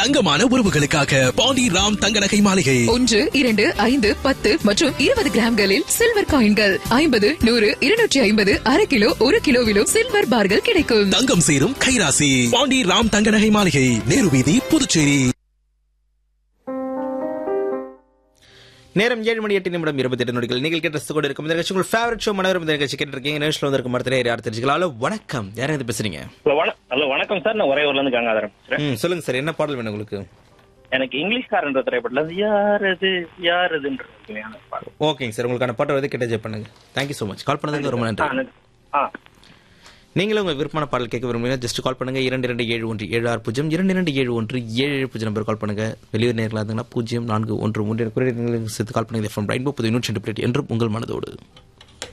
தங்கமான உறவுகளுக்காக பாண்டி ராம் தங்க நகை மாளிகை ஒன்று இரண்டு ஐந்து பத்து மற்றும் இருபது கிராம்களில் சில்வர் காயின்கள் ஐம்பது நூறு இருநூற்றி ஐம்பது அரை கிலோ ஒரு கிலோவிலும் சில்வர் பார்கள் கிடைக்கும் தங்கம் சேரும் கைராசி பாண்டி ராம் தங்க நகை மாளிகை நேரு வீதி புதுச்சேரி நேரம் ஏழு மணி எட்டு நிமிடம் இருபத்தி எட்டு நொடிகள் நீங்கள் கேட்டு கூட இருக்கும் இந்த நிகழ்ச்சி உங்கள் ஃபேவரட் ஷோ மனோரம் இந்த நிகழ்ச்சி கேட்டிருக்கீங்க நிகழ்ச்சியில் வந்திருக்க மரத்திலே யார் தெரிஞ்சுக்கலாம் ஹலோ வணக்கம் யாரும் இது பேசுறீங்க ஹலோ வண- ஹலோ வணக்கம் சார் நான் ஒரே ஊர்ல இருந்து கங்காதரன் பேசுறேன் ம் சொல்லுங்க சார் என்ன பாடல் வேணும் உங்களுக்கு எனக்கு இங்கிலீஷ்காரன்ற திரைப்படத்துல இருந்து யார் அது யார் அதுன்ற இருக்கு பாடல். ஓகேங்க சார் உங்களுக்கான பாட்டை வந்து கேட்ட ஜெப் பண்ணுங்க தேங்க்யூ ஸோ மச் கால் பண்ணதுக்கு ரொம்ப ஆ, நன்றி நன்றி. ஆ நீங்களும் உங்கள் விருப்பமான பாடல் கேட்க விரும்புங்க ஜஸ்ட் கால் பண்ணுங்க இரண்டு இரண்டு ஏழு ஒன்று ஏழு ஆறு பூஜ்ஜியம் இரண்டு இரண்டு ஏழு ஒன்று ஏழு ஏழு பூஜ்ஜியம் நம்பர் கால் பண்ணுங்க வெளியூர் நேரில் இருந்தீங்கன்னா பூஜ்ஜியம் நான்கு ஒன்று மூன்று குறியீடுகளுக்கு சேர்த்து கால் பண்ணுங்க ஃப்ரம் ரெயின்போ புது நூற்றி ரெண்டு பிளேட் என்றும் உங்கள் மனதோடு